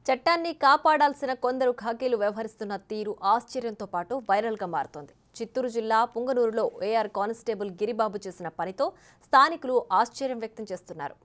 చట్టాన్ని కాపాడాల్సిన కొందరు ఖాకీలు వ్యవహరిస్తున్న తీరు ఆశ్చర్యంతో పాటు వైరల్గా మారుతోంది చిత్తూరు జిల్లా పుంగనూరులో ఏఆర్ కానిస్టేబుల్ గిరిబాబు చేసిన పనితో స్థానికులు ఆశ్చర్యం వ్యక్తం చేస్తున్నారు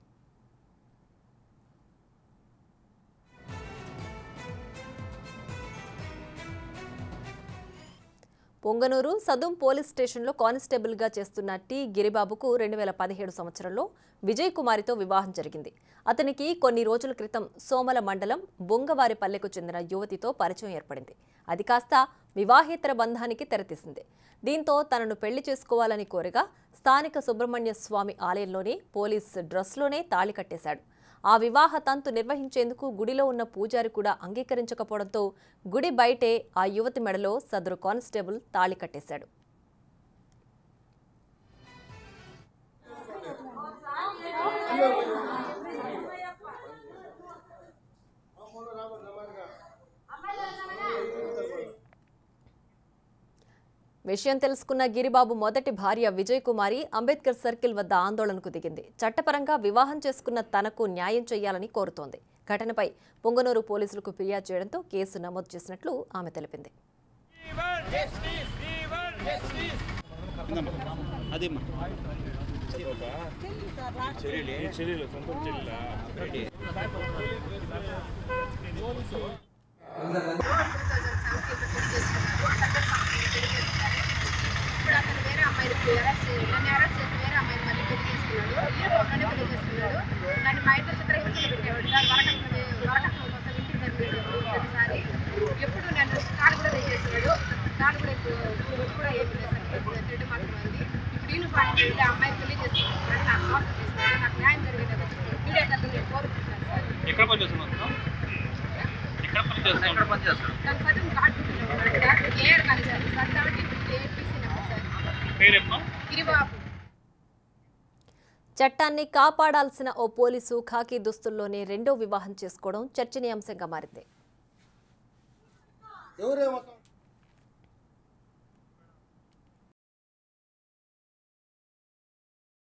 పొంగనూరు సదుం పోలీస్ స్టేషన్లో కానిస్టేబుల్గా చేస్తున్న టి గిరిబాబుకు రెండు వేల పదిహేడు సంవత్సరంలో విజయ్ కుమారితో వివాహం జరిగింది అతనికి కొన్ని రోజుల క్రితం సోమల మండలం బొంగవారిపల్లెకు చెందిన యువతితో పరిచయం ఏర్పడింది అది కాస్త వివాహేతర బంధానికి తెరతీసింది దీంతో తనను పెళ్లి చేసుకోవాలని కోరగా స్థానిక సుబ్రహ్మణ్య స్వామి ఆలయంలోనే పోలీస్ డ్రెస్లోనే తాళి కట్టేశాడు ఆ వివాహ తంతు నిర్వహించేందుకు గుడిలో ఉన్న పూజారి కూడా అంగీకరించకపోవడంతో గుడి బయటే ఆ యువతి మెడలో సదరు కానిస్టేబుల్ తాళి కట్టేశాడు విషయం తెలుసుకున్న గిరిబాబు మొదటి భార్య విజయ్ కుమారి అంబేద్కర్ సర్కిల్ వద్ద ఆందోళనకు దిగింది చట్టపరంగా వివాహం చేసుకున్న తనకు న్యాయం చేయాలని కోరుతోంది ఘటనపై పొంగనూరు పోలీసులకు ఫిర్యాదు చేయడంతో కేసు నమోదు చేసినట్లు ఆమె తెలిపింది అదేమ్మా చెల్లెలు సొంతం చెల్లెలా ఇప్పుడు అతను వేరే అమ్మాయిని అరెస్ట్ చేసి నన్ను అరెస్ట్ చేసి వేరే అమ్మాయిని మళ్ళీ పెళ్లి చేసుకున్నాడు ఈ ఒకనే పెళ్లి చేసుకున్నాడు నన్ను మా ఇంట్లో చిత్రహింసలు పెట్టేవాడు సార్ వరకట్నం వరకట్నం కోసం ఇంటికి పంపించాడు ప్రతిసారి ఎప్పుడు నన్ను కాడు కూడా తెచ్చేసాడు కాడు కూడా ఇప్పుడు ఇప్పుడు కూడా ఏం లేదు సార్ ఇప్పుడు చెడు మాత్రం ఉంది ఇప్పుడు ఈయన పాయింట్ ఇలా అమ్మాయి పెళ్లి చేసుకున్నాడు నాకు మోసం చేస్తున్నాడు నాకు న్యాయం జరిగేది మీడియా తరఫున నేను కోరుకుంటున్నాను సార్ ఎక్కడ పని చేస్తున్నావు ఎక్కడ పని చేస్తున్నావు ఎక్కడ పని చేస్తావు దాని చదువు కార్డు సార్ క్లియర్ కానీ సార్ సార్ కాబట్టి ఏపీసీ నెంబర్ సార్ పేరేమ్మా గిరిబాబు చట్టాన్ని కాపాడాల్సిన ఓ పోలీసు ఖాకీ దుస్తుల్లోనే రెండో వివాహం చేసుకోవడం చర్చనీయాంశంగా మారింది ఎవరేమో